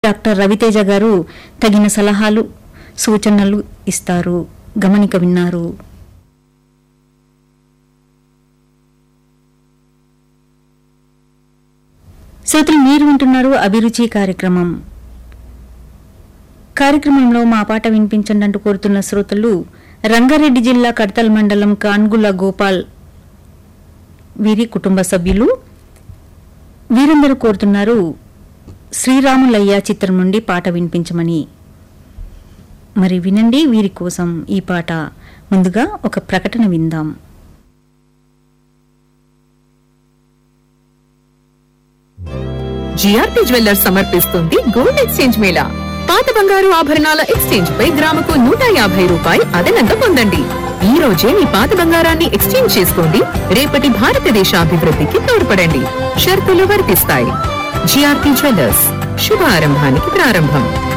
doctor Raviteja గారు తగిన సలహాలు సూచనలు ఇస్తారు గమనిక విన్నారు శ్రోతలు మీరు వింటున్నారు అభిరుచి కార్యక్రమం కార్యక్రమంలో మా పాట వినిపించండి అంటూ కోరుతున్న శ్రోతలు రంగారెడ్డి జిల్లా కడతల్ మండలం కాన్గుల గోపాల్ వీరి కుటుంబ సభ్యులు వీరందరూ కోరుతున్నారు శ్రీరాములయ్య చిత్రం నుండి పాట వినిపించమని మరి వినండి వీరి కోసం ఈ పాట ముందుగా ఒక ప్రకటన విందాం జిఆర్పి జ్యువెల్లర్స్ సమర్పిస్తుంది గోల్డ్ ఎక్స్చేంజ్ మేళా పాత బంగారు ఆభరణాల ఎక్స్చేంజ్ పై గ్రాముకు నూట యాభై రూపాయి అదనంగా పొందండి ఈ రోజే మీ పాత బంగారాన్ని ఎక్స్చేంజ్ చేసుకోండి రేపటి భారతదేశ అభివృద్ధికి తోడ్పడండి షరతులు వర్తిస్తాయి జిఆర్పి జ్యువెల్లర్స్ శుభ ఆరంభానికి ప్రారంభం